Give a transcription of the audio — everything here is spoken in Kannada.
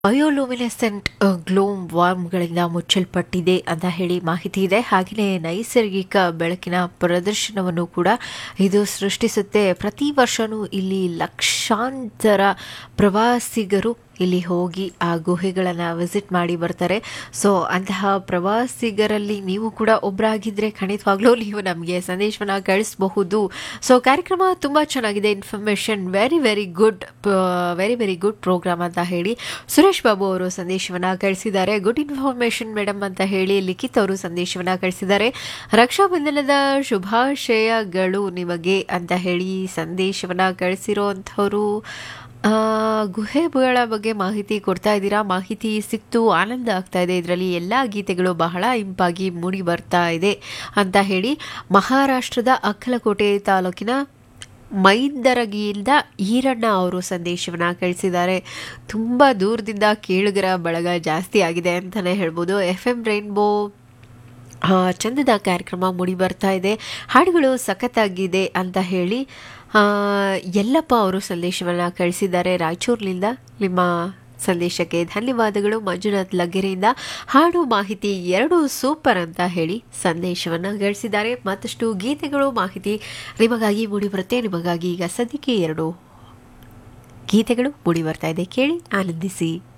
ಬಯೋಲುಮಿನೆಸೆಂಟ್ ಗ್ಲೋಮ್ ವಾರ್ಮ್ಗಳಿಂದ ಮುಚ್ಚಲ್ಪಟ್ಟಿದೆ ಅಂತ ಹೇಳಿ ಮಾಹಿತಿ ಇದೆ ಹಾಗೆಯೇ ನೈಸರ್ಗಿಕ ಬೆಳಕಿನ ಪ್ರದರ್ಶನವನ್ನು ಕೂಡ ಇದು ಸೃಷ್ಟಿಸುತ್ತೆ ಪ್ರತಿ ವರ್ಷವೂ ಇಲ್ಲಿ ಲಕ್ಷಾಂತರ ಪ್ರವಾಸಿಗರು ಇಲ್ಲಿ ಹೋಗಿ ಆ ಗುಹೆಗಳನ್ನು ವಿಸಿಟ್ ಮಾಡಿ ಬರ್ತಾರೆ ಸೊ ಅಂತಹ ಪ್ರವಾಸಿಗರಲ್ಲಿ ನೀವು ಕೂಡ ಒಬ್ಬರಾಗಿದ್ದರೆ ಖಂಡಿತವಾಗ್ಲೂ ನೀವು ನಮಗೆ ಸಂದೇಶವನ್ನು ಕಳಿಸಬಹುದು ಸೊ ಕಾರ್ಯಕ್ರಮ ತುಂಬ ಚೆನ್ನಾಗಿದೆ information very very good very very good programme ಅಂತ ಹೇಳಿ ಸುರೇಶ್ ಬಾಬು ಅವರು ಸಂದೇಶವನ್ನು ಕಳಿಸಿದ್ದಾರೆ ಗುಡ್ ಇನ್ಫಾರ್ಮೇಷನ್ ಮೇಡಮ್ ಅಂತ ಹೇಳಿ ಲಿಖಿತ್ ಅವರು ಸಂದೇಶವನ್ನು ಕಳಿಸಿದ್ದಾರೆ ರಕ್ಷಾಬಂಧನದ ಶುಭಾಶಯಗಳು ನಿಮಗೆ ಅಂತ ಹೇಳಿ ಸಂದೇಶವನ್ನು ಕಳಿಸಿರೋವಂಥವರು ಆ, ಗುಹೆಗಳ ಬಗ್ಗೆ ಮಾಹಿತಿ ಕೊಡ್ತಾ ಇದ್ದೀರಾ ಮಾಹಿತಿ ಸಿಕ್ತು ಆನಂದ ಆಗ್ತಾ ಇದೆ ಇದರಲ್ಲಿ ಎಲ್ಲ ಗೀತೆಗಳು ಬಹಳ ಇಂಪಾಗಿ ಮೂಡಿ ಬರ್ತಾ ಇದೆ ಅಂತ ಹೇಳಿ ಮಹಾರಾಷ್ಟ್ರದ ಅಕ್ಕಲಕೋಟೆ ತಾಲೂಕಿನ ಮೈದರಗಿಯಿಂದ ಈರಣ್ಣ ಅವರು ಸಂದೇಶವನ್ನು ಕಳಿಸಿದ್ದಾರೆ ತುಂಬ ದೂರದಿಂದ ಕೇಳುಗರ ಬಳಗ ಜಾಸ್ತಿ ಆಗಿದೆ ಅಂತಲೇ ಹೇಳ್ಬೋದು ಎಫ್ ಎಮ್ ರೈನ್ಬೋ ಆ, ಚಂದದ ಕಾರ್ಯಕ್ರಮ ಮೂಡಿ ಬರ್ತಾ ಇದೆ ಹಾಡುಗಳು ಸಖತ್ತಾಗಿದೆ ಅಂತ ಹೇಳಿ ಆ, ಯಲ್ಲಪ್ಪ ಅವರು ಸಂದೇಶವನ್ನು ಕಳಿಸಿದ್ದಾರೆ ರಾಯಚೂರಿನಿಂದ ನಿಮ್ಮ ಸಂದೇಶಕ್ಕೆ ಧನ್ಯವಾದಗಳು ಮಂಜುನಾಥ್ ಲಗ್ಗೆರೆಯಿಂದ ಹಾಡು ಮಾಹಿತಿ ಎರಡೂ ಸೂಪರ್ ಅಂತ ಹೇಳಿ ಸಂದೇಶವನ್ನು ಗಳಿಸಿದ್ದಾರೆ ಮತ್ತಷ್ಟು ಗೀತೆಗಳು ಮಾಹಿತಿ ನಿಮಗಾಗಿ ಮೂಡಿ ಬರುತ್ತೆ ನಿಮಗಾಗಿ ಈಗ ಸದ್ಯಕ್ಕೆ ಎರಡು ಗೀತೆಗಳು ಮೂಡಿ ಬರ್ತಾ ಇದೆ ಕೇಳಿ ಆನಂದಿಸಿ